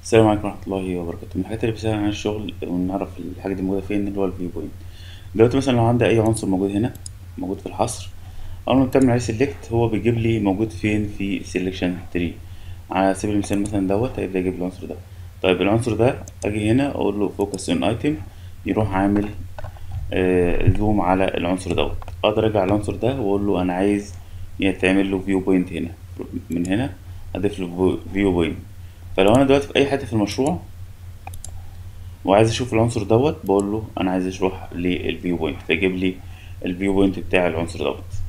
السلام عليكم ورحمة الله وبركاته من الحاجات اللي بتسهل على الشغل ونعرف الحاجة دي موجودة فين اللي هو الفيو بوينت دلوقتي مثلا لو عندي أي عنصر موجود هنا موجود في الحصر أول ما بتعمل عليه سيلكت هو بيجيب لي موجود فين في سيلكشن تري على سبيل المثال مثلا دوت هيبدأ يجيب العنصر ده طيب العنصر ده أجي هنا أقول له فوكس اون ايتم يروح عامل زوم على العنصر دوت أقدر أرجع العنصر ده وأقول له أنا عايز يتعمل له فيو بوينت هنا من هنا أضيف له فيو بوينت فلو انا دلوقتي في اي حته في المشروع وعايز اشوف العنصر دوت بقول له انا عايز اروح للفيو بوينت فيجيب لي الفيو بوينت بتاع العنصر دوت